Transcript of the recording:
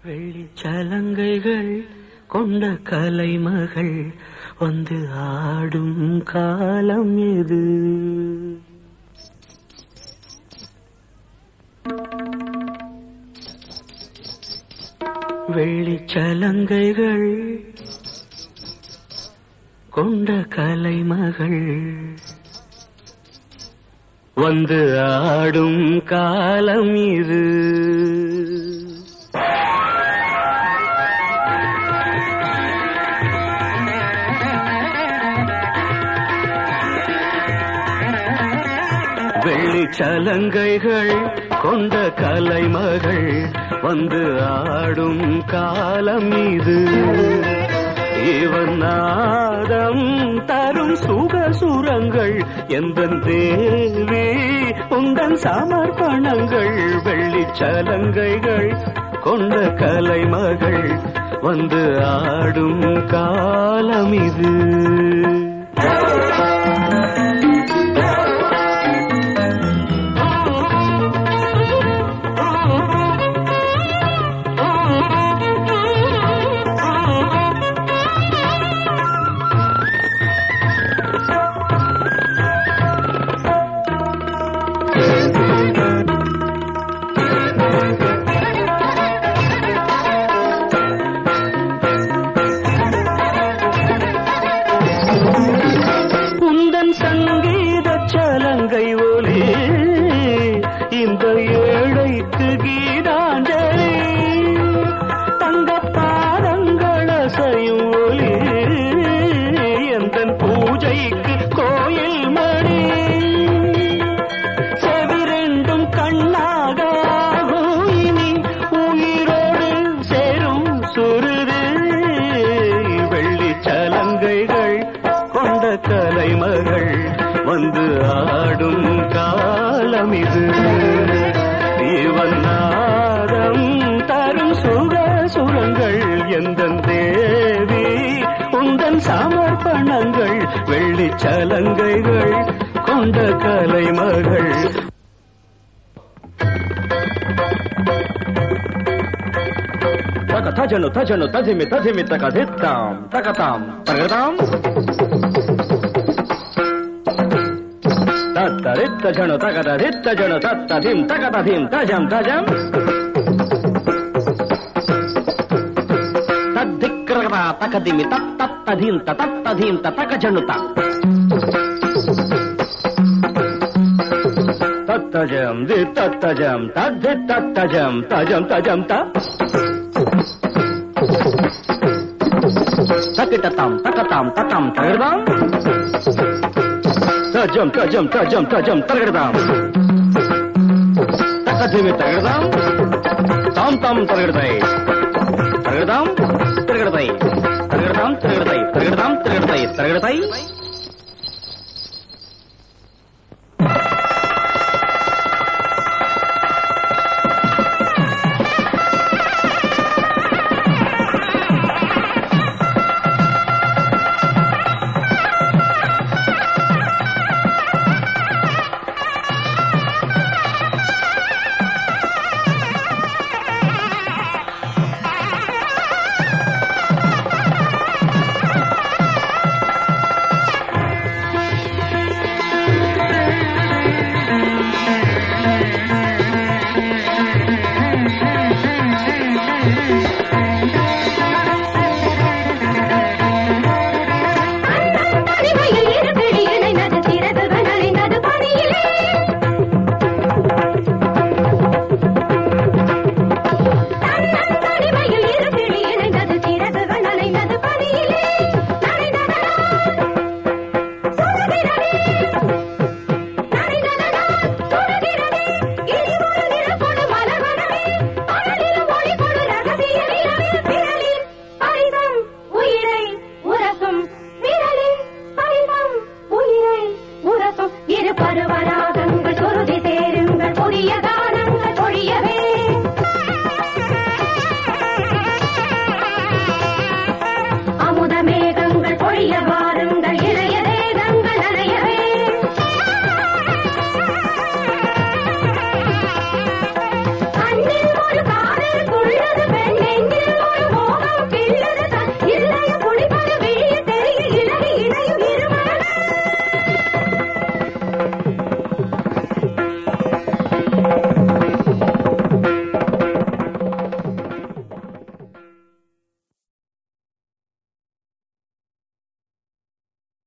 வெள்ளிச்சலங்கைகள் கொண்ட கலைமகள் வந்து ஆடும் காலம் எது வெள்ளிச்சலங்கைகள் கொண்ட கலைமகள் வந்து ஆடும் காலம் இது வெள்ளிச்சலங்கைகள் கொண்ட கலைமகள் வந்து ஆடும் காலம் இது இவன் நாதம் தரும் சுக சுரங்கள் எந்த தேவி உந்தன் சமர்ப்பணங்கள் வெள்ளிச்சலங்கைகள் கொண்ட கலைமகள் வந்து ஆடும் காலம் இது உந்தன் சங்கீத சலங்கை ஒலி இந்த ஏழைக்கு கீதாஞ்சலி தங்க பாதங்கள் அசையும் ஒலி எந்தன் பூஜைக்கு கோயில் மணி செவிரெண்டும் கண்ணாக ஆகும் இனி உயிரோடு சேரும் சுருது வெள்ளி சலங்கைகள் கொண்ட கலைமகள் வந்து ஆடும் காலம் இது இவன் நாதம் தரும் சுக சுரங்கள் எந்த தேவி உந்தன் சமர்ப்பணங்கள் வெள்ளி சலங்கைகள் கொண்ட கலைமகள் తక తజను తజను తజిమి తజిమి తక దిత్తాం తకతాం తగదాం తత్తరిత్త జను తగద రిత్త జను తత్త ధిం తగద ధిం తజం తజం తద్దిక్రగద తకదిమి తత్తత్త ధింత తత్త ధింత తక జనుత తత్తజం ది తత్తజం తద్ధి తత్తజం తజం తజం త తకిటతాం తకతాం తతాం తగడదాం తజం తజం తజం తజం తగడదాం తకధిమి తగడదాం తాం తాం తగడతాయి తగడదాం తిరగడతాయి తగడదాం తిరగడతాయి తగడదాం తిరగడతాయి తగడతాయి